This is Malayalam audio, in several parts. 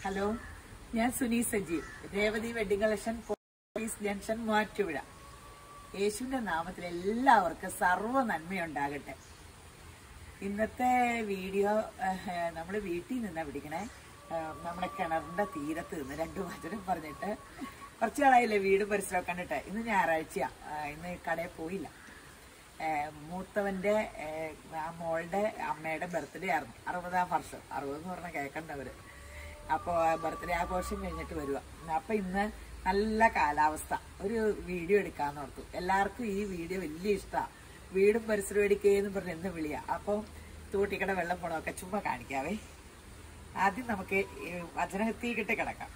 ഹലോ ഞാൻ Suni Sajeev Revathi wedding collection police junction Muvattupuzha യേശുവിന്റെ നാമത്തിൽ എല്ലാവർക്കും സർവ്വ നന്മയുണ്ടാകട്ടെ ഇന്നത്തെ വീഡിയോ നമ്മൾ വീട്ടിൽ നിന്നാ പിടിക്കണേ ഏഹ്, നമ്മുടെ കിണറിന്റെ തീരത്ത് നിന്ന് രണ്ടു വചനം പറഞ്ഞിട്ട് കുറച്ചു നാളായില്ലേ വീട് പരിസരം കണ്ടിട്ട് ഇന്ന് ഞായറാഴ്ചയാ ഏഹ്, ഇന്ന് കടയിൽ പോയില്ല ഏഹ്, മൂത്തവന്റെ ഏഹ്, ആ മോളുടെ അമ്മയുടെ ബർത്ത്ഡേ ആയിരുന്നു അറുപതാം വർഷം അറുപത് എന്ന് പറഞ്ഞാൽ കേൾക്കണ്ടവര് അപ്പോൾ ബർത്ത്ഡേ ആഘോഷം കഴിഞ്ഞിട്ട് വരുക അപ്പൊ ഇന്ന് നല്ല കാലാവസ്ഥ ഒരു വീഡിയോ എടുക്കാന്ന് ഓർത്തു എല്ലാവർക്കും ഈ വീഡിയോ വലിയ ഇഷ്ടമാണ് വീടും പരിസരവും എടുക്കുകയെന്ന് പറഞ്ഞ് എന്ന് വിളിയാ അപ്പം തൂട്ടിക്കട വെള്ളം പോണമൊക്കെ ചുമ്മാ കാണിക്കാവേ ആദ്യം നമുക്ക് ഈ വചനത്തിക്കിട്ട് കിടക്കാം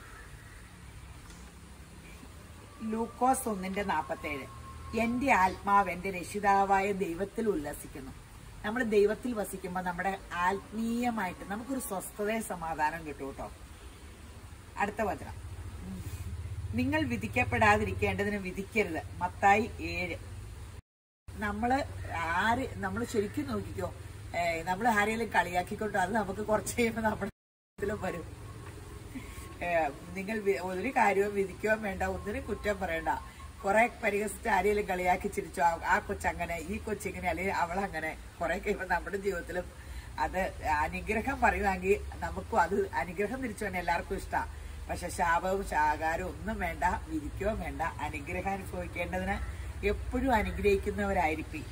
ലൂക്കോസ് ഒന്നിന്റെ നാപ്പത്തേഴ് എന്റെ ആത്മാവ് എന്റെ രക്ഷിതാവായ ദൈവത്തിൽ ഉല്ലസിക്കുന്നു നമ്മൾ ദൈവത്തിൽ വസിക്കുമ്പോൾ നമ്മുടെ ആത്മീയമായിട്ട് നമുക്കൊരു സ്വസ്ഥതയും സമാധാനം കിട്ടും കേട്ടോ അടുത്ത വചനം നിങ്ങൾ വിധിക്കപ്പെടാതിരിക്കേണ്ടതിന് വിധിക്കരുത് മത്തായി ഏഴ് നമ്മള് ആര് നമ്മൾ ശരിക്കും നോക്കിക്കോ നമ്മൾ ആരെങ്കിലും കളിയാക്കിക്കൊണ്ടോ അത് നമുക്ക് കുറച്ച് കഴിയുമ്പോൾ നമ്മുടെ ഇതിലും വരും ഏഹ് നിങ്ങൾ വി- ഒരു കാര്യവും വിധിക്കുകയും വേണ്ട ഒന്നിനും കുറ്റം പറയണ്ട കുറെ പരിഹസിച്ച് ആരെങ്കിലും കളിയാക്കി ചിരിച്ചു ആ- ആ കൊച്ചങ്ങനെ ഈ കൊച്ചിങ്ങനെ അല്ലെങ്കിൽ അവളങ്ങനെ കുറെ കഴിയുമ്പോൾ നമ്മുടെ ജീവിതത്തിലും അത് അനുഗ്രഹം പറയുവാണെങ്കിൽ നമുക്കും അത് അനുഗ്രഹം തിരിച്ചു തന്നെ എല്ലാവർക്കും ഇഷ്ടമാണ് പക്ഷെ ശാപവും ശാകാരവും ഒന്നും വേണ്ട വിധിക്കുകയും വേണ്ട അനുഗ്രഹം അനുഭവിക്കേണ്ടതിന് എപ്പോഴും അനുഗ്രഹിക്കുന്നവരായിരിക്കും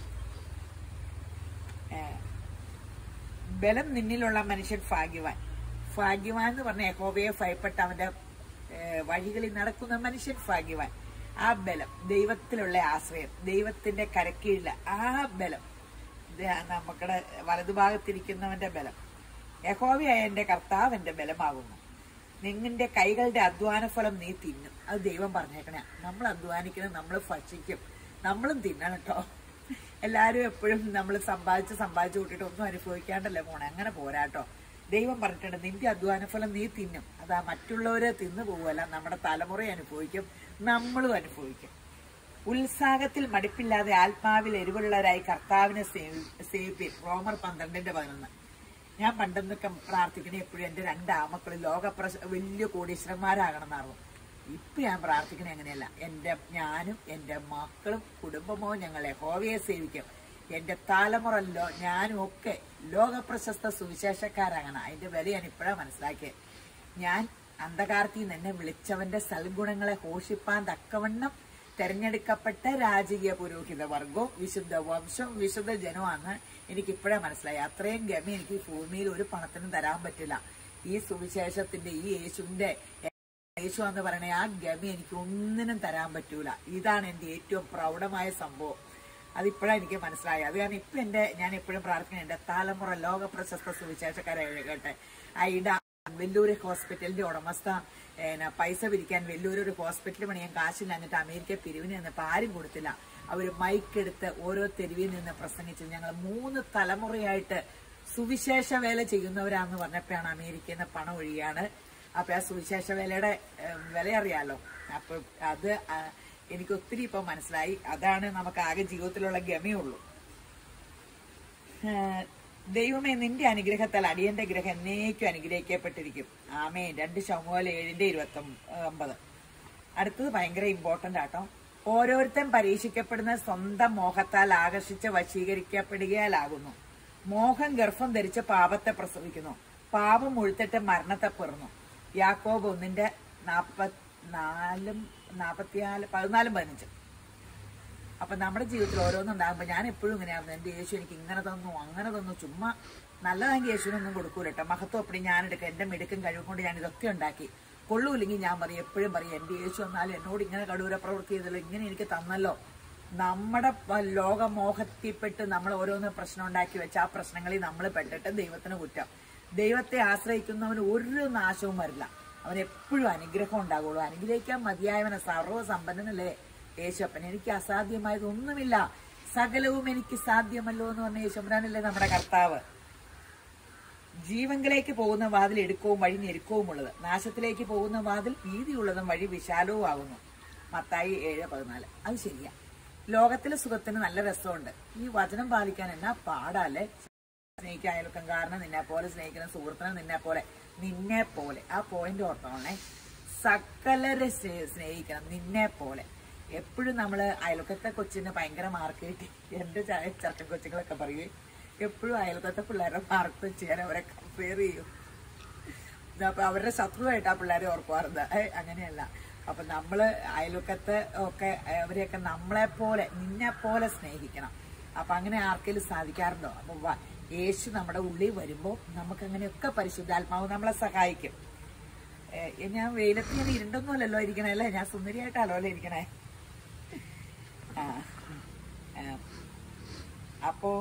ഏഹ് ബലം നിന്നിലുള്ള മനുഷ്യൻ ഭാഗ്യവാൻ ഭാഗ്യവാൻ എന്ന് പറഞ്ഞ യഹോവയെ ഭയപ്പെട്ട അവന്റെ ഏഹ്, വഴികളിൽ നടക്കുന്ന മനുഷ്യൻ ഭാഗ്യവാൻ ആ ബലം ദൈവത്തിലുള്ള ആശ്രയം ദൈവത്തിന്റെ കരക്കീഴില് ആ ബലം ഇത് നമുക്കടെ വലതുഭാഗത്തിരിക്കുന്നവന്റെ ബലം യഹോവയായ എന്റെ കർത്താവ് എന്റെ ബലമാകുന്നു നിങ്ങളുടെ കൈകളുടെ അധ്വാന ഫലം നീ തിന്നും അത് ദൈവം പറഞ്ഞേക്കണേ നമ്മൾ അധ്വാനിക്കണം നമ്മൾ ഭക്ഷിക്കും നമ്മളും തിന്നണം കേട്ടോ എല്ലാരും എപ്പോഴും നമ്മൾ സമ്പാദിച്ച് സമ്പാദിച്ച് കൂട്ടിയിട്ട് ഒന്നും അനുഭവിക്കാണ്ടല്ലേ പോണേ അങ്ങനെ പോരാട്ടോ ദൈവം പറഞ്ഞിട്ടുണ്ട് നിന്റെ അധ്വാന ഫലം നീ തിന്നും അതാ മറ്റുള്ളവരെ തിന്നു പോവുമല്ല നമ്മുടെ തലമുറ അനുഭവിക്കും നമ്മളും അനുഭവിക്കും ഉത്സാഹത്തിൽ മടുപ്പില്ലാതെ ആത്മാവിൽ എരിവുള്ളവരായി കർത്താവിനെ സേവി- സേവിപ്പിൻ റോമർ പന്ത്രണ്ടിന്റെ പതിനൊന്ന് ഞാൻ പണ്ടെന്നൊക്കെ പ്രാർത്ഥിക്കണേ എപ്പോഴും എന്റെ രണ്ട് ആമക്കൾ ലോക വലിയ കോടീശ്വരന്മാരാകണം എന്നായിരുന്നു ഇപ്പൊ ഞാൻ പ്രാർത്ഥിക്കണേ അങ്ങനെയല്ല എന്റെ ഞാനും എന്റെ മക്കളും കുടുംബമോ ഞങ്ങൾ യഹോവയെ സേവിക്കും എന്റെ തലമുറല്ലോ ഞാനും ഒക്കെ ലോകപ്രശസ്ത സുവിശേഷക്കാരാകണം അതിന്റെ വില ഞാൻ ഇപ്പോഴാ മനസ്സിലാക്കിയത് ഞാൻ അന്ധകാരത്തിൽ നിന്ന് എന്നെ വിളിച്ചവന്റെ സൽഗുണങ്ങളെ ഘോഷിപ്പാൻ തക്കവണ്ണം തെരഞ്ഞെടുക്കപ്പെട്ട രാജകീയ പുരോഹിത വർഗവും വിശുദ്ധ വംശവും വിശുദ്ധ ജനവുമാണ് എനിക്ക് ഇപ്പോഴേ മനസ്സിലായി അത്രയും ഗമ എനിക്ക് ഈ ഭൂമിയിൽ ഒരു പണത്തിനും തരാൻ പറ്റില്ല ഈ സുവിശേഷത്തിന്റെ ഈ യേശുവിന്റെ യേശു എന്ന് പറയണ ആ ഗമ എനിക്ക് ഒന്നിനും തരാൻ പറ്റൂല ഇതാണ് എന്റെ ഏറ്റവും പ്രൗഢമായ സംഭവം അതിപ്പോഴാണ് എനിക്ക് മനസ്സിലായത് അത് കാരണം ഇപ്പൊ എന്റെ ഞാൻ എപ്പോഴും പ്രാർത്ഥന എന്റെ തലമുറ ലോക പ്രശസ്ത സുവിശേഷക്കാരാകട്ടെ ഐഡ വെല്ലൂര് ഹോസ്പിറ്റലിന്റെ ഉടമസ്ഥ ഏന, പൈസ പിരിക്കാൻ വെല്ലൂർ ഒരു ഹോസ്പിറ്റൽ പണിയാൻ കാശില്ലാഞ്ഞിട്ട് അമേരിക്ക പിരിവിന് നിന്നപ്പോൾ ആരും കൊടുത്തില്ല അവര് മൈക്കെടുത്ത് ഓരോ തെരുവിൽ നിന്ന് പ്രസംഗിച്ചു ഞങ്ങൾ മൂന്ന് തലമുറയായിട്ട് സുവിശേഷ വേല ചെയ്യുന്നവരാന്ന് പറഞ്ഞപ്പോഴാണ് അമേരിക്കയിൽ നിന്ന് പണം ഒഴിയാണ് അപ്പൊ ആ സുവിശേഷ വേലയുടെ ഏഹ്, വില അറിയാലോ അപ്പൊ അത് ആ, എനിക്ക് ഒത്തിരി ഇപ്പൊ മനസ്സിലായി അതാണ് നമുക്ക് ആകെ ജീവിതത്തിലുള്ള ഗമയുള്ളൂ ഏഹ്, ദൈവമേ നിന്റെ അനുഗ്രഹത്താൽ അടിയന്റെ ഗ്രഹം എന്നേക്കും അനുഗ്രഹിക്കപ്പെട്ടിരിക്കും ആമേ രണ്ട് ശമുവൽ ഏഴിന്റെ ഇരുപത്തി ഒമ്പത് അടുത്തത് ഭയങ്കര ഇമ്പോർട്ടന്റ് ആട്ടോ ഓരോരുത്തൻ പരീക്ഷിക്കപ്പെടുന്ന സ്വന്തം മോഹത്താൽ ആകർഷിച്ച് വശീകരിക്കപ്പെടുകയാലാകുന്നു മോഹം ഗർഭം ധരിച്ച് പാപത്തെ പ്രസവിക്കുന്നു പാപം ഉഴുത്തിട്ട് മരണത്തെ പിറന്നു യാക്കോബ് ഒന്നിന്റെ നാപ്പത്തിനാലും നാപ്പത്തിനാല് പതിനാലും പതിനഞ്ചും അപ്പൊ നമ്മുടെ ജീവിതത്തിൽ ഓരോന്നുണ്ടാകുമ്പോ ഞാൻ എപ്പോഴും ഇങ്ങനെയായിരുന്നു എന്റെ യേശു എനിക്ക് ഇങ്ങനെ തന്നു അങ്ങനെ തന്നു ചുമ്മാ നല്ലതെങ്കിൽ യേശുവിനൊന്നും കൊടുക്കൂല കേട്ടോ മഹത്വം അപ്പടി ഞാൻ എടുക്കാം എന്റെ മിടുക്കും കഴിവും കൊണ്ട് ഞാൻ ഇതൊക്കെ ഉണ്ടാക്കി കൊള്ളൂല്ലെങ്കിൽ ഞാൻ പറയും എപ്പോഴും പറയും എന്റെ യേശു വന്നാലും എന്നോട് ഇങ്ങനെ കടൂര പ്രവൃത്തി ചെയ്തല്ലോ ഇങ്ങനെ എനിക്ക് തന്നല്ലോ നമ്മുടെ പ- ലോകമോഹത്തിൽപ്പെട്ട് നമ്മൾ ഓരോന്ന് പ്രശ്നം ഉണ്ടാക്കി വെച്ച ആ പ്രശ്നങ്ങളിൽ നമ്മൾ പെട്ടിട്ട് ദൈവത്തിന് കുറ്റം ദൈവത്തെ ആശ്രയിക്കുന്നവന് ഒരു നാശവും വരില്ല അവൻ എപ്പോഴും അനുഗ്രഹം ഉണ്ടാകുള്ളൂ അനുഗ്രഹിക്കാൻ മതിയായവനെ സർവ്വസമ്പന്നനല്ലേ യേശപ്പൻ എനിക്ക് അസാധ്യമായതൊന്നുമില്ല സകലവും എനിക്ക് സാധ്യമല്ലോ എന്ന് പറഞ്ഞ യേശുബ്രാനല്ലേ നമ്മുടെ കർത്താവ് ജീവങ്കിലേക്ക് പോകുന്ന വാതിൽ എടുക്കവും വഴി ഞെരുക്കവുമുള്ളത് നാശത്തിലേക്ക് പോകുന്ന വാതിൽ വീതിയുള്ളതും വഴി വിശാലവും ആകുന്നു മത്തായി ഏഴ് പതിനാല് അത് ശരിയാ ലോകത്തിലെ സുഖത്തിന് നല്ല രസമുണ്ട് ഈ വചനം പാലിക്കാൻ എന്നാ പാടാല്ലേ സ്നേഹിക്കുക അയൽക്കാരനെ നിന്നെ പോലെ സ്നേഹിക്കുന്ന സുഹൃത്തിനെ നിന്നെ പോലെ നിന്നെ പോലെ ആ പോയിന്റ് ഓർത്തോണേ സകലരെ സ്നേ- സ്നേഹിക്കണം നിന്നെ പോലെ എപ്പോഴും നമ്മള് അയൽക്കത്തെ കൊച്ചിന് ഭയങ്കര മാർക്ക് കിട്ടി എന്റെ ച- ചെറുക്കൻ കൊച്ചുങ്ങളൊക്കെ പറയും എപ്പോഴും അയൽക്കത്തെ പിള്ളേരുടെ മാർക്ക് വെച്ച് ഞാൻ അവരെ കമ്പയർ ചെയ്യും അപ്പൊ അവരുടെ ശത്രുവായിട്ട് ആ പിള്ളേരെ ഓർക്കുവാറുണ്ട് ഏ, അങ്ങനെയല്ല അപ്പൊ നമ്മള് അയൽവക്കത്ത് ഒക്കെ അവരെയൊക്കെ നമ്മളെ പോലെ നിന്നെ പോലെ സ്നേഹിക്കണം അപ്പൊ അങ്ങനെ ആർക്കെങ്കിലും സാധിക്കാറുണ്ടോ അപ്പൊ വ- യേശു നമ്മുടെ ഉള്ളിൽ വരുമ്പോ നമുക്ക് അങ്ങനെയൊക്കെ പരിശുദ്ധാത്മാവ് നമ്മളെ സഹായിക്കും ഏ, ഞാൻ വെയിലത്ത് ഞാൻ ഇരുണ്ടൊന്നും അല്ലല്ലോ ഇരിക്കണേ അല്ലേ ഞാൻ സുന്ദരിയായിട്ടാണല്ലോ അല്ലേ ഇരിക്കണേ ആ ആ. അപ്പോ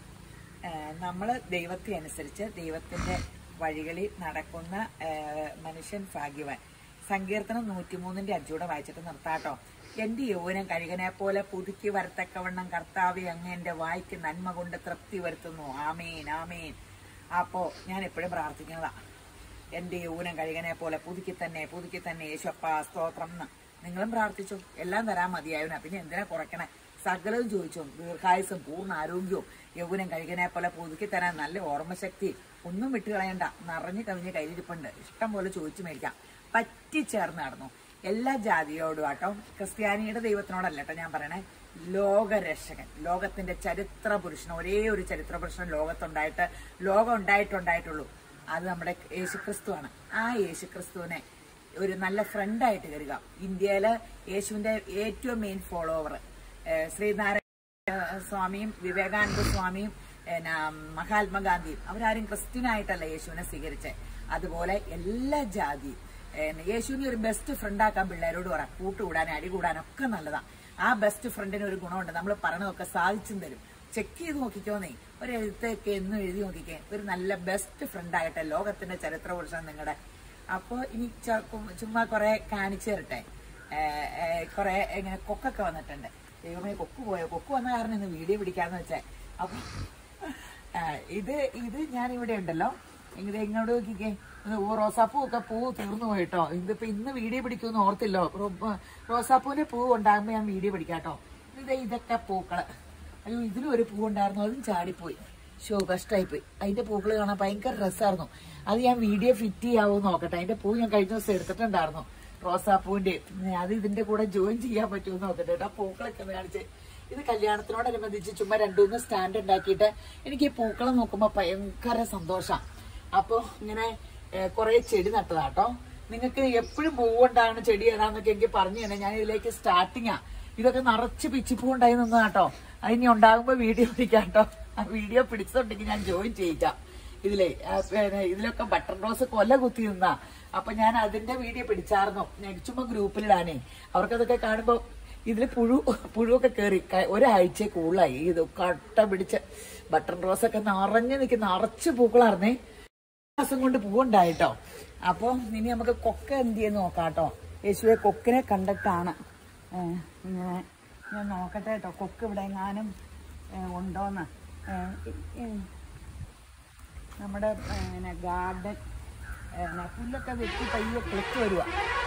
ആ, നമ്മള് ദൈവത്തെ അനുസരിച്ച് ദൈവത്തിന്റെ വഴികളിൽ നടക്കുന്ന ആ, മനുഷ്യൻ ഭാഗ്യവാൻ സങ്കീർത്തനം നൂറ്റിമൂന്നിന്റെ അഞ്ചൂടെ വായിച്ചിട്ട് നിർത്താട്ടോ എന്റെ യൗവനം കഴുകനെ പോലെ പുതുക്കി വരത്തക്കവണ്ണം കർത്താവെ അങ്ങ് എന്റെ വായിക്ക് നന്മ കൊണ്ട് തൃപ്തി വരുത്തുന്നു ആമേൻ ആമേൻ അപ്പോ ഞാൻ എപ്പോഴും പ്രാർത്ഥിക്കുന്നതാ എന്റെ യൗവനം കഴുകനെ പോലെ പുതുക്കി തന്നെ പുതുക്കി തന്നെ യേശപ്പ സ്തോത്രം എന്ന് നിങ്ങളും പ്രാർത്ഥിച്ചു എല്ലാം തരാൻ മതിയായവനാ പിന്നെ എന്തിനാ കുറയ്ക്കണേ സകലവും ചോദിച്ചു ദീർഘായുസും പൂർണ്ണ ആരോഗ്യവും യൗവനം കഴുകനെ പോലെ പുതുക്കി തരാൻ നല്ല ഓർമ്മശക്തി ഒന്നും വിട്ടു കളയണ്ട നിറഞ്ഞു കവിഞ്ഞ് കയ്യിരിപ്പുണ്ട് ഇഷ്ടം പോലെ ചോദിച്ചു മേടിക്കാം പറ്റിച്ചേർന്ന് നടന്നു എല്ലാ ജാതിയോടും ആട്ടോ ക്രിസ്ത്യാനിയുടെ ദൈവത്തിനോടല്ല കേട്ടോ ഞാൻ പറയണേ ലോകരക്ഷകൻ ലോകത്തിന്റെ ചരിത്ര പുരുഷൻ ഒരേ ഒരു ചരിത്ര പുരുഷൻ ലോകത്തുണ്ടായിട്ട് ലോകം ഉണ്ടായിട്ടുണ്ടായിട്ടുള്ളൂ അത് നമ്മുടെ യേശുക്രിസ്തുവാണ് ആ യേശുക്രിസ്തുവിനെ ഒരു നല്ല ഫ്രണ്ടായിട്ട് കരുതുക ഇന്ത്യയില് യേശുവിന്റെ ഏറ്റവും മെയിൻ ഫോളോവർ ശ്രീനാരായണ ഏഹ് സ്വാമിയും വിവേകാനന്ദ സ്വാമിയും പിന്നെ മഹാത്മാഗാന്ധിയും അവരാരും ക്രിസ്ത്യനായിട്ടല്ല യേശുവിനെ സ്വീകരിച്ചത് അതുപോലെ എല്ലാ ജാതിയും ഏഹ് യേശുവിനെ ഒരു ബെസ്റ്റ് ഫ്രണ്ട് ആക്കാൻ പിള്ളേരോട് പറ കൂട്ടുകൂടാനും അടി കൂടാനും ഒക്കെ നല്ലതാ ആ ബെസ്റ്റ് ഫ്രണ്ടിന് ഒരു ഗുണമുണ്ട് നമ്മൾ പറയണതൊക്കെ സാധിച്ചും തരും ചെക്ക് ചെയ്ത് നോക്കിക്കോന്നേ ഒരു എഴുത്തൊക്കെ എന്നും എഴുതി നോക്കിക്കേ ഒരു നല്ല ബെസ്റ്റ് ഫ്രണ്ട് ആകട്ടെ ലോകത്തിന്റെ ചരിത്ര പുരുഷൻ നിങ്ങളുടെ അപ്പൊ ഇനി ച- കു- ചുമ്മാ കുറെ കാണിച്ചു തരട്ടെ ഏഹ് ഏഹ് കുറെ ഇങ്ങനെ കൊക്കൊക്കെ വന്നിട്ടുണ്ട് ദൈവമേ കൊക്ക് പോയോ കൊക്ക് വന്ന കാരണം ഇന്ന് വീഡിയോ പിടിക്കാന്ന് വെച്ചേ അപ്പൊ ആ, ഇത് ഇത് ഞാൻ ഇവിടെ ഉണ്ടല്ലോ ഇത് ഇങ്ങോട്ട് നോക്കിക്കേ ഇത് ഓ റോസാപ്പൂ ഒക്കെ പൂ തീർന്നു പോയിട്ടോ ഇതിപ്പോ ഇന്ന് വീഡിയോ പിടിക്കുമെന്ന് ഓർത്തില്ലോ റോ- റോസാപ്പൂവിന്റെ പൂ ഉണ്ടാകുമ്പോ ഞാൻ വീഡിയോ പിടിക്കാട്ടോ ഇത് ഇതൊക്കെ പൂക്കള് അയ്യോ ഇതിലും ഒരു പൂ ഉണ്ടായിരുന്നു അതും ചാടിപ്പോയി ഷോ കഷ്ടായിപ്പോയി അതിന്റെ പൂക്കൾ കാണാൻ ഭയങ്കര രസമായിരുന്നു അത് ഞാൻ വീഡിയോ ഫിറ്റ് ചെയ്യാവോ നോക്കട്ടെ അതിന്റെ പൂ ഞാൻ കഴിഞ്ഞ ദിവസം എടുത്തിട്ടുണ്ടായിരുന്നു റോസാപ്പൂവിന്റെ അത് ഇതിന്റെ കൂടെ ജോയിൻ ചെയ്യാൻ പറ്റുമോ നോക്കട്ടെ കേട്ടോ ആ പൂക്കളൊക്കെ ഒന്ന് കാണിച്ച് ഇത് കല്യാണത്തിനോടനുബന്ധിച്ച് ചുമ്മാ രണ്ടുമൂന്ന് സ്റ്റാൻഡ് ഉണ്ടാക്കിയിട്ട് എനിക്ക് ഈ പൂക്കളം നോക്കുമ്പോ ഭയങ്കര സന്തോഷം അപ്പൊ ഇങ്ങനെ കുറെ ചെടി നട്ടതാട്ടോ നിങ്ങൾക്ക് എപ്പോഴും പൂവുണ്ടാകുന്ന ചെടി ഏതാന്നൊക്കെ എനിക്ക് പറഞ്ഞു തന്നെ ഞാൻ ഇതിലേക്ക് സ്റ്റാർട്ടിങ്ങാ ഇതൊക്കെ നിറച്ച് പിച്ചിപ്പൂ ഉണ്ടായി നിന്നതാട്ടോ അതിനി ഉണ്ടാകുമ്പോ വീഡിയോ പിടിക്കാം കേട്ടോ ആ വീഡിയോ പിടിച്ചിട്ടുണ്ടെങ്കിൽ ഞാൻ ജോയിൻ ചെയ്യിക്കാം ഇതിലെ ആ, പിന്നെ ഇതിലൊക്കെ ബട്ടൺ റോസ് കൊല കുത്തി നിന്നാ അപ്പൊ ഞാൻ അതിന്റെ വീഡിയോ പിടിച്ചായിരുന്നു ഞാൻ ചുമ്മാ ഗ്രൂപ്പിലിടാനേ അവർക്കതൊക്കെ കാണുമ്പോ ഇതില് പുഴു പുഴുവൊക്കെ കയറി ഒരാഴ്ച കൂടുതലായി ഇത് കട്ട പിടിച്ച് ബട്ടൺ റോസ് ഒക്കെ നിറഞ്ഞു നിൽക്കുന്ന നിറച്ച് പൂക്കളായിരുന്നേ മാസം കൊണ്ട് പൂവുണ്ടായിട്ടോ അപ്പൊ ഇനി നമുക്ക് കൊക്ക എന്ത് ചെയ്യുന്ന നോക്കാം കേട്ടോ യേശുവെ കൊക്കിനെ കണ്ടിട്ടാണ് ഏ, ഇങ്ങനെ ഞാൻ നോക്കട്ടെ കേട്ടോ കൊക്ക് ഇവിടെ എങ്ങാനും ഏ, ഉണ്ടോന്ന് ഏ, ഈ, നമ്മുടെ ഏ, പിന്നെ ഗാർഡൻ ഏ, ന- പുല്ലൊക്കെ വെട്ടി പയ്യെ കിളിച്ച് വരുക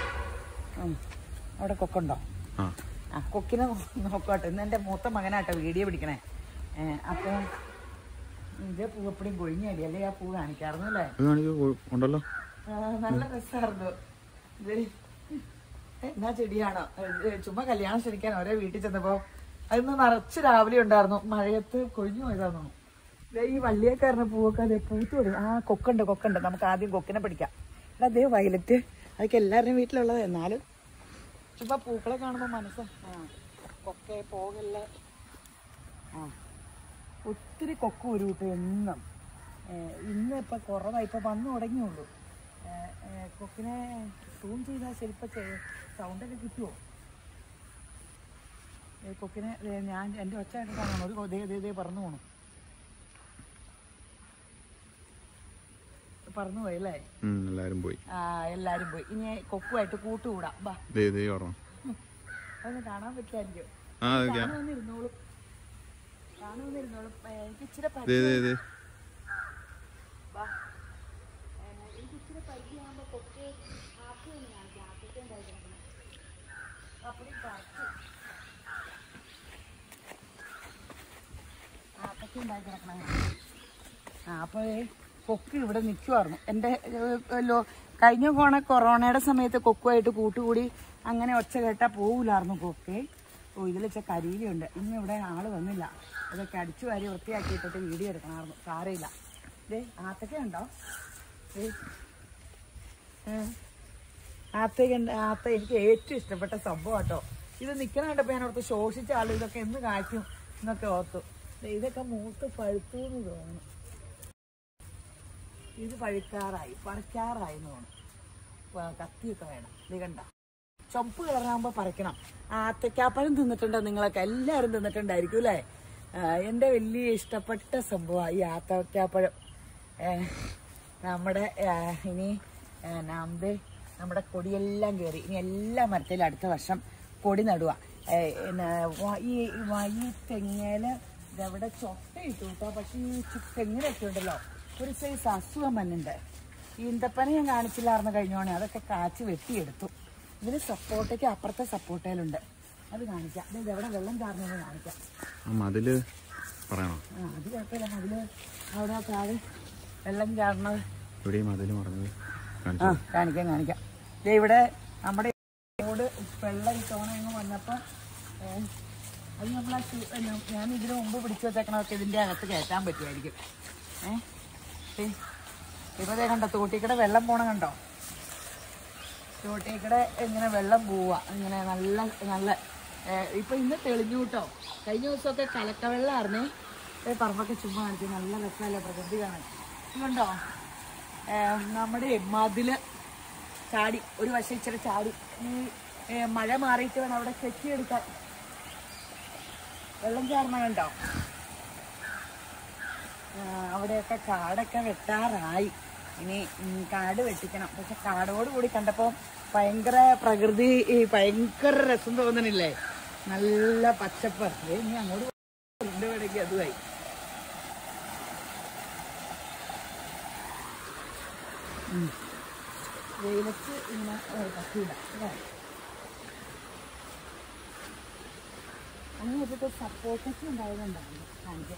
അവിടെ കൊക്കുണ്ടോ ആ ആ കൊക്കിനെ നോക്കട്ടെ ഇന്ന് എൻ്റെ മൂത്ത മകനാട്ടോ വീഡിയോ പിടിക്കണേ ഏ, അപ്പൊ ഇത് പൂവപ്പടിയും കൊഴിഞ്ഞടി അല്ലേ ആ പൂ കാണിക്കാറുന്നു അല്ലേ അത് കാണിക്കൂ ഉണ്ടല്ലോ ആ, നല്ല രസമായിരുന്നു ഇത് എന്നാ ചെടിയാണോ ഇത് ചുമ്മാ കല്യാണം ക്ഷണിക്കാൻ ഓരോ വീട്ടിൽ ചെന്നപ്പോ അതിന്ന് നിറച്ച് രാവിലെ ഉണ്ടായിരുന്നു മഴയത്ത് കൊഴിഞ്ഞു പോയതാന്നു ദേ ഈ വള്ളിയേക്കാരന് പൂവൊക്കെ അതെ പൂത്ത് വരും ആ കൊക്കുണ്ട് കൊക്കുണ്ട് നമുക്ക് ആദ്യം കൊക്കിനെ പിടിക്കാം എടാ അതേ വയലറ്റ് അതൊക്കെ എല്ലാവരുടെയും വീട്ടിലുള്ളത് എന്നാലും ചുമ്മാ പൂക്കളെ കാണുമ്പോ മനസ്സ് ആ കൊക്കെ പോകല്ലേ ആ ഒത്തിരി കൊക്ക ഒരു കൂട്ടം എന്നും ഏഹ് ഇന്ന് ഇപ്പം കുറവായി ഇപ്പം വന്നു തുടങ്ങിയുള്ളൂ ഏഹ് ഏഹ് കൊക്കിനെ സൂം ചെയ്താൽ ശരിപ്പം സൗണ്ടൊക്കെ കിട്ടുമോ ഏഹ് കൊക്കിനെ ദേ ഞാൻ എൻ്റെ ഒച്ചയായിട്ട് കാണണം ഒരു കൊ- ദേ ദേ ദേ പറന്നു പോണു പറന്നു പോയി അല്ലേ ഉം, എല്ലാരും പോയി ആ എല്ലാരും പോയി ഇനി കൊക്കുമായിട്ട് കൂട്ടുകൂടാം ബാ ദേ ദേ ഓർമ്മ അതൊന്ന് കാണാൻ പറ്റുമായിരിക്കും ആ അത് ക്യാ- കാണുമെന്നിരുന്നോളും കാണുമെന്നിരുന്നോളും ഏഹ് എനിക്ക് ഇച്ചിരി ദേ പരിചയം ദേ ദേ വാ. ഏഹ് എനിക്ക് ഇച്ചിരി പരിചയമാകുമ്പോ കൊക്ക് ആപ്പ് തന്നെ കാണിക്കാം. ആപ്പിക്ക് ഉണ്ടായി കിടക്കണെ. അപ്പടി പറിച്ച്. ആപ്പൊക്കെ ഉണ്ടായി കിടക്കണെ. ആ അപ്പൊ ദേ കൊക്ക് ഇവിടെ നിൽക്കുമായിരുന്നു എൻ്റെ ഏഹ്, ലോ- കഴിഞ്ഞ പോണ കൊറോണയുടെ സമയത്ത് കൊക്കുമായിട്ട് കൂട്ടുകൂടി അങ്ങനെ ഒച്ച കേട്ടാൽ പോകില്ലായിരുന്നു കൊക്കെ ഓ ഇതിൽ വെച്ച കരിയിലുണ്ട് ഇന്ന് ഇവിടെ ആള് വന്നില്ല ഇതൊക്കെ അടിച്ചു വാരി വൃത്തിയാക്കിയിട്ടിട്ട് വീഡിയോ എടുക്കണമായിരുന്നു സാരമില്ല ദേ ആത്തൊക്കെ ഉണ്ടോ ദേ ആത്തയ്ക്ക് ആത്ത എനിക്ക് ഏറ്റവും ഇഷ്ടപ്പെട്ട സംഭവം കേട്ടോ ഇത് നിൽക്കണ കണ്ടപ്പോൾ ഞാൻ ഓർത്ത് ശോഷിച്ച ആൾ ഇതൊക്കെ എന്ന് കായ്ക്കും എന്നൊക്കെ ഓർത്തു ദേ ഇതൊക്കെ മൂത്ത് പഴുത്തു എന്ന് തോന്നുന്നു ഇത് പഴുക്കാറായി പറിക്കാറായി എന്ന് തോന്നുന്നു വ- കത്തിയൊക്കെ വേണം ഇത് കണ്ട ചുമപ്പ് കളറാകുമ്പോൾ പറിക്കണം ആത്തക്കാപ്പഴം തിന്നിട്ടുണ്ടോ നിങ്ങളൊക്കെ എല്ലാവരും തിന്നിട്ടുണ്ടായിരിക്കും അല്ലേ ആ, എൻ്റെ വലിയ ഇഷ്ടപ്പെട്ട സംഭവമാണ് ഈ ആത്തക്കാപ്പഴം ഏ, നമ്മുടെ ആ, ഇനി ആ, നാമ്പ് നമ്മുടെ കൊടിയെല്ലാം കയറി ഇനി എല്ലാ മരത്തിലും അടുത്ത വർഷം കൊടി നടുക ഏ, പിന്നെ വ- ഈ വ- ഈ തെങ്ങേല് ഇതെവിടെ ചൊട്ട ഇട്ടു കേട്ടോ പക്ഷെ ഈ ചു- തെങ്ങിനൊക്കെ ഉണ്ടല്ലോ ഒരു സൈസ് അസുഖം വന്നുണ്ട് ഈന്തപ്പന ഞാൻ കാണിച്ചില്ലായിരുന്നു കഴിഞ്ഞോണെ അതൊക്കെ കാച്ചി വെട്ടിയെടുത്തു ഇതിന് സപ്പോർട്ടയ്ക്ക് അപ്പുറത്തെ സപ്പോർട്ടയിലുണ്ട് അത് കാണിക്കാം ഇത് എവിടെ വെള്ളം ചാർന്നത് കാണിക്കാം ആ മതില് പറയണോ ആ അത് കുഴപ്പമില്ല അതില് അവിടെ താഴെ വെള്ളം ചാടണത് ഇവിടെ ഈ മതില് മറന്നത് ആ കാണിച്ചു കാണിക്കാം കാണിക്കാം ദേ ഇവിടെ നമ്മുടെ റോഡ് വെള്ളം തോണങ്ങ് വന്നപ്പോൾ അത് നമ്മൾ ഞാൻ ഇതിന് മുമ്പ് പിടിച്ചു വെച്ചേക്കണതൊക്കെ ഇതിൻ്റെ അകത്ത് കയറ്റാൻ പറ്റുമായിരിക്കും ഏ ഇപ്പോൾ ദേ കണ്ടോ തോട്ടിക്കടെ വെള്ളം പോണ കണ്ടോ തോട്ടിക്കടെ ഇങ്ങനെ വെള്ളം പോവുക ഇങ്ങനെ നല്ല നല്ല ഏ, ഇപ്പൊ ഇന്ന് തെളിഞ്ഞു കേട്ടോ കഴിഞ്ഞ ദിവസമൊക്കെ കലക്കവെള്ളമായിരുന്നേ ഏ, പറമ്പൊക്കെ ചുമ്മാ കാണിച്ചു നല്ല രസമല്ലേ പ്രകൃതി കാണാൻ ഇത് കണ്ടോ ഏ, നമ്മുടെ മതില് ചാടി ഒരു വശം ഇച്ചിരി ചാടി ഈ ഏ, മഴ മാറിയിട്ട് വേണം അവിടെ കെട്ടിയെടുക്കാൻ വെള്ളം ചാർന്ന കണ്ടോ ആ, അവിടെയൊക്കെ കാടൊക്കെ വെട്ടാറായി ഇനി ഉം, കാട് വെട്ടിക്കണം പക്ഷെ കാടോട് കൂടി കണ്ടപ്പോൾ ഭയങ്കര പ്രകൃതി ഈ ഭയങ്കര രസം തോന്നണില്ലേ നല്ല പച്ചപ്പ് ദേ ഇനി അങ്ങോട്ട് ഉണ്ട് വേണമെങ്കിൽ അതുമായി ഉം. വെയിലത്ത് ഇങ്ങനെ ഏ, പറ്റൂല അല്ലേ? അങ്ങനെ ഇപ്പോഴത്തെ സപ്പോർട്ടൊക്കെ ഉണ്ടായതുണ്ടായിരുന്നു കാണിക്കാൻ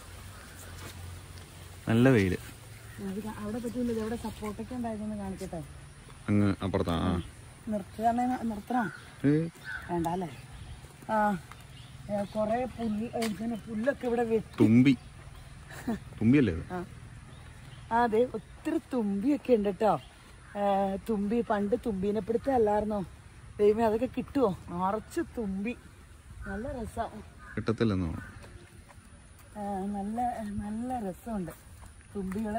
നല്ല വെയില് അത് കാ- അവിടെ പറ്റൂല ഇത് എവിടെ സപ്പോർട്ടൊക്കെ ഉണ്ടായതെന്ന് കാണിക്കട്ടെ അങ്ങ് അപ്പുറത്താ ആ നിർത്തുകയാണെ നിർത്തണം ഏ, വേണ്ട അല്ലേ ആ ഏ, കുറേ പുല്ല് ഏ, ഇങ്ങനെ പുല്ലൊക്കെ ഇവിടെ വെട്ടി തുമ്പി തുമ്പിയല്ലേ ഇത് ആ ആ, അതെ ഒത്തിരി തുമ്പിയൊക്കെ ഉണ്ട് കേട്ടോ തുമ്പി പണ്ട് തുമ്പീനെ പിടുത്തല്ലായിരുന്നോ ദൈവമേ അതൊക്കെ കിട്ടുമോ നിറച്ച് തുമ്പി നല്ല രസം കിട്ടത്തില്ലെന്ന് തോന്നുന്നു നല്ല നല്ല രസമുണ്ട് തുമ്പികൾ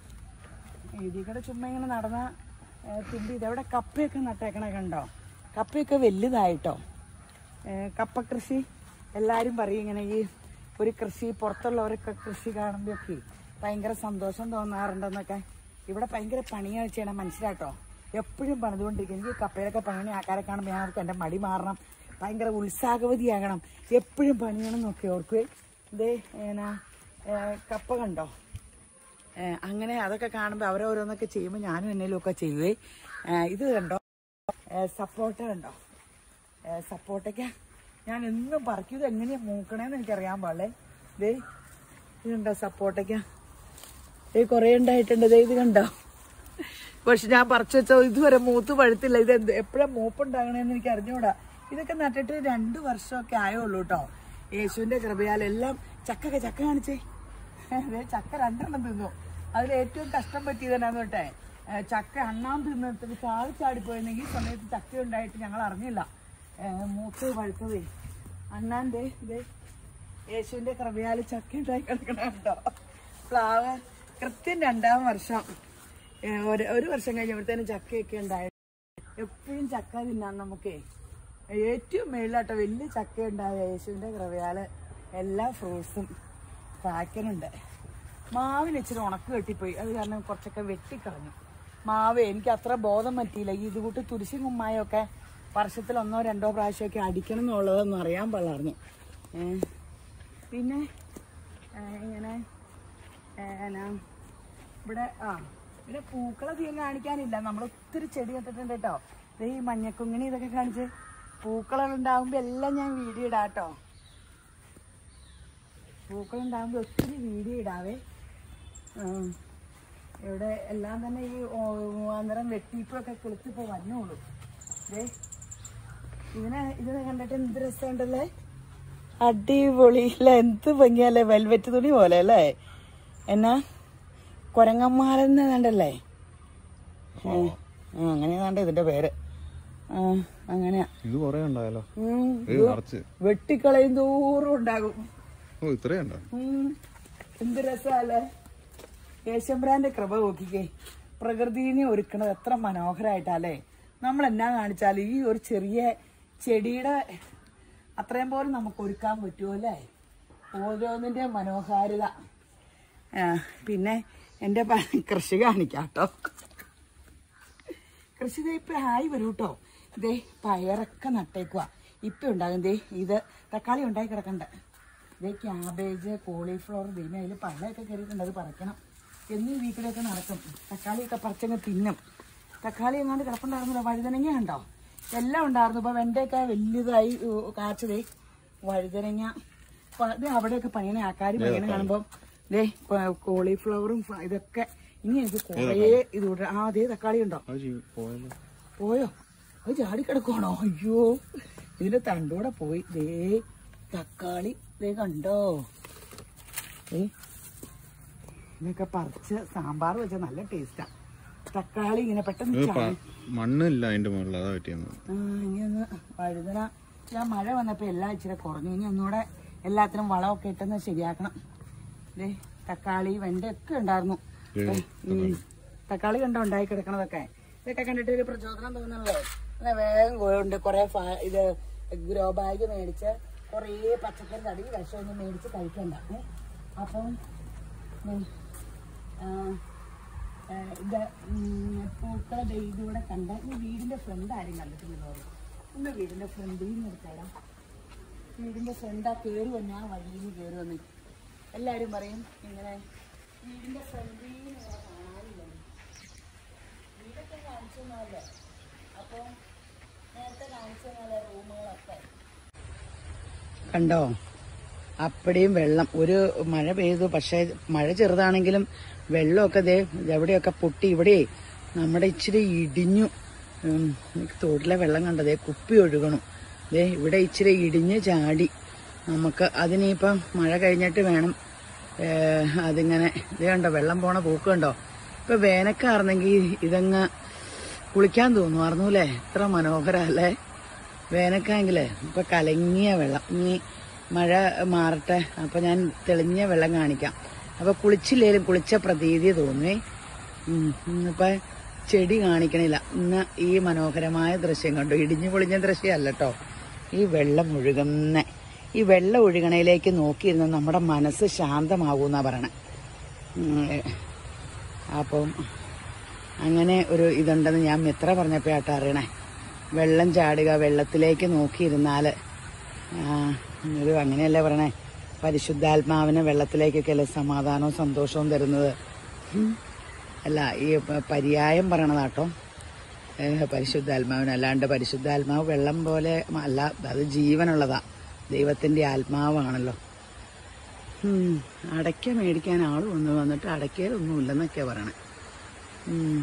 ഇതിക്കടെ ചുമ്മാ ഇങ്ങനെ നടന്ന ഏ, തുമ്പി ഇതെവിടെ കപ്പയൊക്കെ നട്ടേക്കണ കണ്ടോ കപ്പയൊക്കെ വലുതായിട്ടോ ഏ, കപ്പ കൃഷി എല്ലാവരും പറയും ഇങ്ങനെ ഈ ഒരു കൃഷി പുറത്തുള്ളവരൊക്കെ കൃഷി കാണുമ്പോഴൊക്കെ ഭയങ്കര സന്തോഷം തോന്നാറുണ്ടെന്നൊക്കെ ഇവിടെ ഭയങ്കര പണിയാണ് ചെയ്യണം മനസ്സിലാട്ടോ എപ്പോഴും പണിതുകൊണ്ടിരിക്കും എനിക്ക് കപ്പയിലൊക്കെ പണിയണ ആൾക്കാരെ കാണുമ്പോൾ ഞാൻ ഓർക്കും എൻ്റെ മടി മാറണം ഭയങ്കര ഉത്സാഹവതിയാകണം എപ്പോഴും പണിയണം എന്നൊക്കെ ഓർക്കുവേ ഇതേ ഏനാ ഏ, കപ്പ കണ്ടോ ഏ, അങ്ങനെ അതൊക്കെ കാണുമ്പോൾ അവരോരോന്നൊക്കെ ചെയ്യുമ്പോൾ ഞാനും എന്നേലും ഒക്കെ ചെയ്യുവേ ഏ, ഇത് കണ്ടോ സപ്പോർട്ട കണ്ടോ സപ്പോർട്ടയ്ക്ക ഞാൻ എന്നും പറിക്കും ഇത് എങ്ങനെയാ മൂക്കണേന്ന് എനിക്കറിയാൻ പാടില്ലേ ദേ ഇത് കണ്ടോ സപ്പോർട്ടയ്ക്ക ദേ കുറേ ഉണ്ടായിട്ടുണ്ട് ദേ ഇത് കണ്ടോ പക്ഷെ ഞാൻ പറിച്ചു വെച്ചോ ഇതുവരെ മൂത്ത് പഴുത്തില്ല ഇത് എന്ത് എപ്പോഴാണ് മൂപ്പുണ്ടാകണേന്ന് എനിക്ക് അറിഞ്ഞൂടാ ഇതൊക്കെ നട്ടിട്ട് രണ്ട് വർഷമൊക്കെ ആയുള്ളൂ കേട്ടോ യേശുവിന്റെ കൃപയാൽ എല്ലാം ചക്ക ചക്ക കാണിച്ചേ ദേ ചക്ക രണ്ടെണ്ണം തിന്നു അതിൽ ഏറ്റവും കഷ്ടം പറ്റിയത് എന്നാന്ന് തൊട്ടേ ഏ, ചക്ക അണ്ണാൻ തിന്നിട്ട് ചാടി ചാടിപ്പോയിരുന്നെങ്കിൽ ഈ സമയത്ത് ചക്ക ഉണ്ടായിട്ട് ഞങ്ങൾ അറിഞ്ഞില്ല ഏ, മൂത്ത് പഴുത്തതേ അണ്ണാൻ ദേ ദേ യേശുവിന്റെ കൃപയാൽ ചക്ക ഉണ്ടായി കിടക്കണുണ്ടോ പ്ലാവ് കൃത്യം രണ്ടാം വർഷം ഏ, ഒരു ഒരു വർഷം കഴിഞ്ഞപ്പോഴത്തേനും ചക്കയൊക്കെ ഉണ്ടായി എപ്പോഴും ചക്ക തിന്നാൻ നമുക്കേ ഏറ്റവും മേളിലാട്ടോ വലിയ ചക്ക ഉണ്ടായ യേശുവിന്റെ കൃപയാല് എല്ലാ ഫ്രൂട്ട്സും കായ്ക്കനുണ്ട് മാവിന് ഇച്ചിരി ഉണക്ക് കെട്ടിപ്പോയി അത് കാരണം കുറച്ചൊക്കെ വെട്ടിക്കളഞ്ഞു മാവ് എനിക്ക് അത്ര ബോധം പറ്റിയില്ല ഈ ഇതുകൂട്ട് തുരിശും കുമ്മായൊക്കെ വർഷത്തിൽ ഒന്നോ രണ്ടോ പ്രാവശ്യമൊക്കെ അടിക്കണം എന്നുള്ളതൊന്നും അറിയാൻ പാടില്ലായിരുന്നു ഏ, പിന്നെ ഏ, ഇങ്ങനെ ഏ, എന്നാ, ഇവിടെ ആ പിന്നെ പൂക്കളധികം കാണിക്കാനില്ല നമ്മൾ ഒത്തിരി ചെടി നട്ടിട്ടുണ്ട് കേട്ടോ ദേ ഈ മഞ്ഞക്കുങ്ങിണി ഇതൊക്കെ കാണിച്ച് പൂക്കളുണ്ടാകുമ്പോൾ എല്ലാം ഞാൻ വീഡിയോ ഇടാം കേട്ടോ പൂക്കളുണ്ടാകുമ്പോൾ ഒത്തിരി വീഡിയോ ഇടാവേ ഉം. ഇവിടെ എല്ലാം തന്നെ ഈ ഓ- അന്നേരം വെട്ടിപ്പൊക്കെ കിളിച്ചിപ്പോ വന്നോളൂ ദേ ഇതിനെ ഇതിനെ കണ്ടിട്ട് എന്ത് രസമുണ്ടല്ലേ അടിപൊളി അല്ലേ എന്ത് ഭംഗിയല്ലേ വെൽവെറ്റ് തുണി പോലെ അല്ലേ എന്നാ കൊരങ്ങന്മാരെന്ന് കണ്ടല്ലേ ആ അങ്ങനെ കണ്ട ഇതിന്റെ പേര് ആ അങ്ങനെയാ ഇത് കൊറേ ഉണ്ടായല്ലോ ഉം, ഇത് നിറച്ച് വെട്ടിക്കളയും തോറും ഉണ്ടാകും ഓ ഇത്രയും ഉണ്ടോ ഉം. എന്ത് രസമല്ലേ യേശംബ്രാന്റെ കൃപ നോക്കിക്കേ പ്രകൃതിനെ ഒരുക്കണത് എത്ര മനോഹരമായിട്ടല്ലേ നമ്മൾ എന്നാ കാണിച്ചാലും ഈ ഒരു ചെറിയ ചെടിയുടെ അത്രയും പോലും നമുക്ക് ഒരുക്കാൻ പറ്റുമോ അല്ലേ ഓരോന്നിന്റെ മനോഹാരിത ആ, പിന്നെ എൻ്റെ പ- കൃഷി കാണിക്കാം കേട്ടോ കൃഷി ദേ ഇപ്പൊ ആയി വരും കേട്ടോ ഇതേ പയറൊക്കെ നട്ടേക്കുക ഇപ്പൊ ഉണ്ടാകും ദേ ഇത് തക്കാളി ഉണ്ടായി കിടക്കണ്ട ഇതേ ക്യാബേജ് കോളിഫ്ലവർ ദൈവം അതിൽ പഴമൊക്കെ കയറിയിട്ടുണ്ട് അത് പറിക്കണം എന്നീ വീട്ടിലൊക്കെ നടക്കും തക്കാളിയൊക്കെ പറിച്ചങ്ങ് തിന്നും തക്കാളി എങ്ങാണ്ട് കിടപ്പുണ്ടായിരുന്നില്ല വഴുതനങ്ങ ഉണ്ടോ എല്ലാം ഉണ്ടായിരുന്നു ഇപ്പൊ വെണ്ടയൊക്കെ വലിയതായി ഉ, കാച്ചതേ വഴുതനങ്ങ അപ്പൊ അത് അവിടെയൊക്കെ പണിയണ ആൾക്കാർ പണിയണ കാണുമ്പോൾ ദേ കോ- കോളിഫ്ലവറും ഫ- ഇതൊക്കെ ഇനി എനിക്ക് കുറേ ഇതുകൂടെ ആ അതേ തക്കാളി ഉണ്ടോ അത് ചെയ്- പോയല്ലോ പോയോ അത് ചാടിക്കിടക്കുവാണോ അയ്യോ ഇതിന്റെ തണ്ടൂടെ പോയി ദേ തക്കാളി ദേ കണ്ടോ ദേ ഇതൊക്കെ പറിച്ച് സാമ്പാർ വെച്ച നല്ല ടേസ്റ്റാ തക്കാളി ഇങ്ങനെ പെട്ടെന്ന് ഇത് ചാടി പ- മണ്ണില്ല അതിന്റെ മുകളിൽ അതാ പറ്റിയെന്ന് ആ, ഇനി ഒന്ന് വഴുതന ഞാൻ മഴ വന്നപ്പോ എല്ലാം ഇച്ചിരി കുറഞ്ഞു ഇനി ഒന്നുകൂടെ എല്ലാത്തിനും വളമൊക്കെ ഇട്ടെന്ന് ശരിയാക്കണം ദേ തക്കാളി വെണ്ടയൊക്കെ ഉണ്ടായിരുന്നു ദേ, ഉം. തക്കാളി കണ്ടോ ഉണ്ടായി കിടക്കണതൊക്കെ ഇതൊക്കെ കണ്ടിട്ട് ഒരു പ്രചോദനം തോന്നുന്നല്ലേ അങ്ങനെ വേഗം പോയുണ്ട് കുറെ ഇത് ഗ്രോ ബാഗ് മേടിച്ച് കുറേ പച്ചക്കറി തടി വിഷമൊന്നും മേടിച്ച് കഴിക്കണ്ട ഏ? അപ്പം ഉം, ആ, ആ, ഇത് ഉം, പൂക്കളെ ദേ ഇതിവിടെ കണ്ട ഈ വീടിന്റെ ഫ്രണ്ട് ആരും കണ്ടിട്ടില്ലല്ലോ ഒന്ന് വീടിന്റെ ഫ്രണ്ടിൽ നിന്ന് എടുത്തേടാ വീടിന്റെ ഫ്രണ്ടാ കയറി വന്ന ആ വഴിയിൽ നിന്ന് കയറി വന്ന് എല്ലാരും പറയും ഇങ്ങനെ വീടിന്റെ ഫ്രണ്ടിൽ നിന്ന് ഇങ്ങനെ കാണാനില്ല വീടൊക്കെ കാണിച്ചു തന്നല്ലേ അപ്പൊ നേരത്തെ കാണിച്ചു തന്നല്ലേ റൂമുകളൊക്കെ കണ്ടോ അപ്പടിയും വെള്ളം ഒരു മഴ പെയ്തു പക്ഷെ മഴ ചെറുതാണെങ്കിലും വെള്ളമൊക്കെ ദേ എവിടെയൊക്കെ പൊട്ടി ഇവിടെ നമ്മുടെ ഇച്ചിരി ഇടിഞ്ഞു ഉം, തോട്ടിലെ വെള്ളം കണ്ടതേ കുപ്പി ഒഴുകണു ദേ ഇവിടെ ഇച്ചിരി ഇടിഞ്ഞ് ചാടി നമുക്ക് അതിനിപ്പം മഴ കഴിഞ്ഞിട്ട് വേണം ഏ, അതിങ്ങനെ ഇത് കണ്ടോ വെള്ളം പോണ പൂക്ക് കണ്ടോ ഇപ്പൊ വേനക്കാർന്നെങ്കിൽ ഇതങ്ങ് കുളിക്കാൻ തോന്നുമായിരുന്നു അല്ലേ എത്ര മനോഹരല്ലേ വേനൽക്കായെങ്കിലേ ഇപ്പൊ കലങ്ങിയ വെള്ളം ഇനി മഴ മാറട്ടെ അപ്പൊ ഞാൻ തെളിഞ്ഞ വെള്ളം കാണിക്കാം അപ്പൊ കുളിച്ചില്ലേലും കുളിച്ച പ്രതീതി തോന്നുവേ ഉം, ഇന്നിപ്പൊ ചെടി കാണിക്കണില്ല ഇന്ന് ഈ മനോഹരമായ ദൃശ്യം കണ്ടു ഇടിഞ്ഞു പൊളിഞ്ഞ ദൃശ്യമല്ല കേട്ടോ ഈ വെള്ളം ഒഴുകുന്ന ഈ വെള്ളം ഒഴുകണയിലേക്ക് നോക്കിയിരുന്ന നമ്മുടെ മനസ്സ് ശാന്തമാകൂന്നാ പറയണേ ഉം, അപ്പം അങ്ങനെ ഒരു ഇതുണ്ടെന്ന് ഞാൻ മിത്ര പറഞ്ഞപ്പോഴാട്ടോ അറിയണേ വെള്ളം ചാടുക വെള്ളത്തിലേക്ക് നോക്കിയിരുന്നാല് ആ, ഒരു അങ്ങനെയല്ലേ പറയണേ പരിശുദ്ധാത്മാവിന് വെള്ളത്തിലേക്കൊക്കെ അല്ലേ സമാധാനവും സന്തോഷവും തരുന്നത് ഉം. അല്ല ഈ പ- പര്യായം പറയണതാട്ടോ ഏ, പരിശുദ്ധാത്മാവിന് അല്ലാണ്ട് പരിശുദ്ധാത്മാവ് വെള്ളം പോലെ അല്ല അത് ജീവനുള്ളതാ ദൈവത്തിന്റെ ആത്മാവാണല്ലോ ഉം. അടയ്ക്ക മേടിക്കാൻ ആള് വന്നു വന്നിട്ട് അടയ്ക്കയിലൊന്നുമില്ലെന്നൊക്കെയാ പറയണേ ഉം.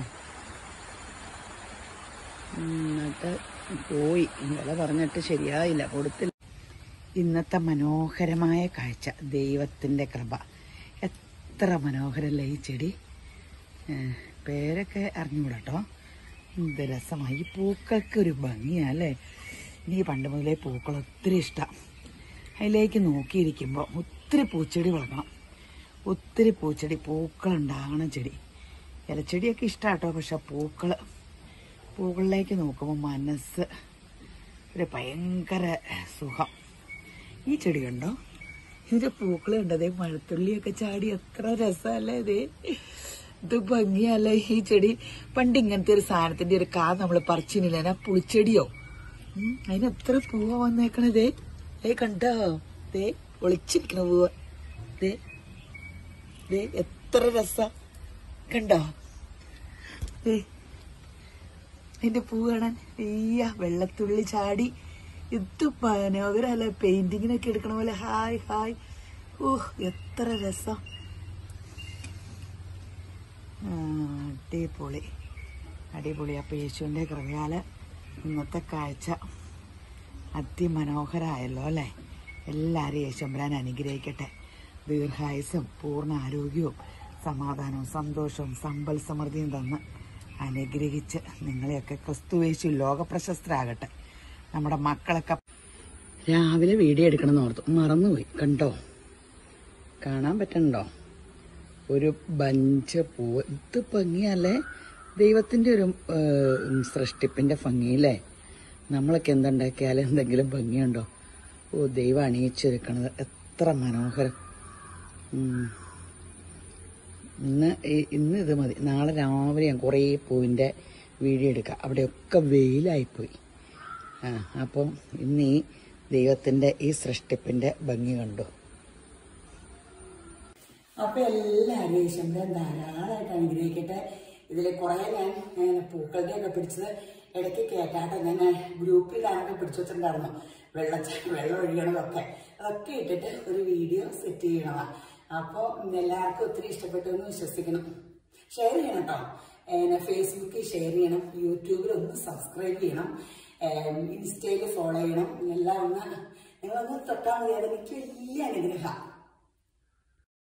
ഉം, എന്നിട്ട് പോയി വില പറഞ്ഞിട്ട് ശരിയായില്ല കൊടുത്തില്ല ഇന്നത്തെ മനോഹരമായ കാഴ്ച ദൈവത്തിന്റെ കൃപ എത്ര മനോഹരല്ലേ ഈ ചെടി ഏ, പേരൊക്കെ അറിഞ്ഞുകൂടാട്ടോ എന്ത് രസമായി ഈ പൂക്കൾക്ക് ഒരു ഭംഗിയാ അല്ലേ എനിക്ക് പണ്ട് മുതലേ പൂക്കൾ ഒത്തിരി ഇഷ്ടം അതിലേക്ക് നോക്കിയിരിക്കുമ്പോൾ ഒത്തിരി പൂച്ചെടി വളർത്തണം ഒത്തിരി പൂച്ചെടി പൂക്കൾ ഉണ്ടാകണ ചെടി ഇലച്ചെടിയൊക്കെ ഇഷ്ടാട്ടോ പക്ഷെ പൂക്കൾ പൂക്കളിലേക്ക് നോക്കുമ്പോൾ മനസ്സ് ഒരു ഭയങ്കര സുഖം ഈ ചെടി കണ്ടോ ഇതിന്റെ പൂക്കൾ കണ്ടതേ മഴത്തുള്ളിയൊക്കെ ചാടി എത്ര രസമല്ലേ ഇത് ഇത് ഭംഗിയല്ലേ ഈ ചെടി പണ്ട് ഇങ്ങനത്തെ ഒരു സാധനത്തിന്റെ ഒരു കാ നമ്മൾ പറിച്ചിനില്ല എന്നാ പുളിച്ചെടിയോ ഉം, അതിന് എത്ര പൂവ വന്നേക്കണതേ ഏ കണ്ടോ ദേ ഒളിച്ചിരിക്കണ പൂവ് ദേ ദേ എത്ര രസ കണ്ടോ ദേ അതിന്റെ പൂ കാണാൻ അയ്യ വെള്ളത്തുള്ളി ചാടി ഇത് മനോഹരല്ലേ പെയിന്റിങ്ങിനൊക്കെ എടുക്കണ പോലെ ഹായ് ഹായ് ഓഹ് എത്ര രസം ആ അടിപൊളി അടിപൊളി അപ്പോൾ യേശുവിൻ്റെ കൃപയാൽ ഇന്നത്തെ കാഴ്ച അതിമനോഹരമായല്ലോ അല്ലേ എല്ലാവരും യേശുമ്പരാൻ അനുഗ്രഹിക്കട്ടെ ദീർഘായുസും പൂർണ്ണ ആരോഗ്യവും സമാധാനവും സന്തോഷവും സമ്പൽ സമൃദ്ധിയും തന്ന് അനുഗ്രഹിച്ച് നിങ്ങളെയൊക്കെ ക്രിസ്തുവേശു ലോകപ്രശസ്തരാകട്ടെ നമ്മുടെ മക്കളൊക്കെ രാവിലെ വീഡിയോ എടുക്കണമെന്ന് ഓർത്തു മറന്നുപോയി കണ്ടോ കാണാൻ പറ്റണ്ടോ ഒരു ബഞ്ച് പൂവ് ഇത് ഭംഗിയല്ലേ ദൈവത്തിന്റെ ഒരു ഏഹ്, സൃഷ്ടിപ്പിന്റെ ഭംഗിയില്ലേ നമ്മളൊക്കെ എന്തുണ്ടാക്കിയാലും എന്തെങ്കിലും ഭംഗിയുണ്ടോ ഓ ദൈവം അണിയിച്ചൊരുക്കണത് എത്ര മനോഹരം ഉം. ഇന്ന് ഈ- ഇന്ന് ഇത് മതി നാളെ രാവിലെ ഞാൻ കുറേ പൂവിൻ്റെ വീഡിയോ എടുക്കാം അവിടെയൊക്കെ വെയിലായിപ്പോയി ആ അപ്പം ഇന്ന് ഈ ദൈവത്തിൻ്റെ ഈ സൃഷ്ടിപ്പിൻ്റെ ഭംഗി കണ്ടു അപ്പൊ എല്ലാവരും യേശുവിനെ ധാരാളമായിട്ട് അനുഗ്രഹിക്കട്ടെ ഇതിൽ കുറെ ഞാൻ ഞാൻ പൂക്കളുടെ ഒക്കെ പിടിച്ചത് ഇടയ്ക്ക് കേട്ടാട്ടെ ഞാൻ ഗ്രൂപ്പിൽ കാണാനൊക്കെ പിടിച്ചു വെച്ചിട്ടുണ്ടായിരുന്നു വെള്ള വെള്ളം ഒഴുകണതൊക്കെ അതൊക്കെ ഇട്ടിട്ട് ഒരു വീഡിയോ സെറ്റ് ചെയ്യണതാണ് അപ്പോൾ എല്ലാവർക്കും ഒത്തിരി ഇഷ്ടപ്പെട്ടു എന്ന് വിശ്വസിക്കണം ഷെയർ ചെയ്യണം കേട്ടോ പിന്നെ ഫേസ്ബുക്കിൽ ഷെയർ ചെയ്യണം യൂട്യൂബിൽ ഒന്ന് സബ്സ്ക്രൈബ് ചെയ്യണം ഇൻസ്റ്റയിൽ ഫോളോ ചെയ്യണം എല്ലാം ഒന്ന് നിങ്ങളൊന്ന് തൊട്ടാൽ മതി അതെനിക്ക് വലിയ അനുഗ്രഹം